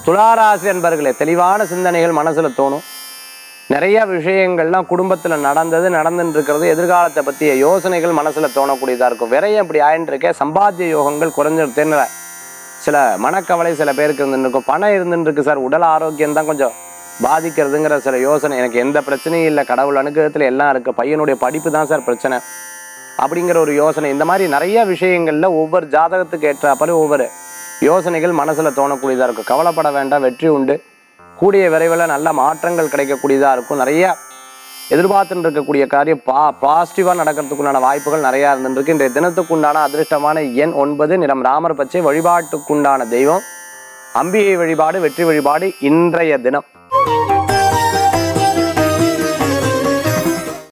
துளாராசி அன்பர்களே தெளிவான சிந்தனைகள் மனசுல தோணும் நிறைய விஷயங்கள்லாம் குடும்பத்தில் நடந்தது நடந்துட்டு இருக்கிறது எதிர்காலத்தை பற்றிய யோசனைகள் மனசில் தோணக்கூடியதாக இருக்கும் விரையும் இப்படி ஆயின்னு இருக்கே சம்பாத்திய யோகங்கள் குறைஞ்சிருத்தேன்னு சில மனக்கவலை சில பேருக்கு இருந்துட்டு இருக்கும் பணம் இருந்துட்டு இருக்கு சார் உடல் ஆரோக்கியம் தான் கொஞ்சம் பாதிக்கிறதுங்கிற சில யோசனை எனக்கு எந்த பிரச்சனையும் இல்லை கடவுள் அனுகிரகத்தில் எல்லாம் இருக்குது பையனுடைய படிப்பு தான் சார் பிரச்சனை அப்படிங்கிற ஒரு யோசனை இந்த மாதிரி நிறைய விஷயங்களில் ஒவ்வொரு ஜாதகத்துக்கு ஏற்றாப்படி ஒவ்வொரு யோசனைகள் மனசில் தோணக்கூடியதாக இருக்கும் கவலைப்பட வேண்டாம் வெற்றி உண்டு கூடிய விரைவில் நல்ல மாற்றங்கள் கிடைக்கக்கூடியதாக இருக்கும் நிறைய எதிர்பார்த்துட்டு இருக்கக்கூடிய காரியம் பா பாசிட்டிவாக நடக்கிறதுக்குண்டான வாய்ப்புகள் நிறையா இருந்துருக்கு இன்றைய தினத்துக்குண்டான அதிர்ஷ்டமான எண் ஒன்பது நிறம் ராமர் பச்சை வழிபாட்டுக்குண்டான தெய்வம் அம்பிகை வழிபாடு வெற்றி வழிபாடு இன்றைய தினம்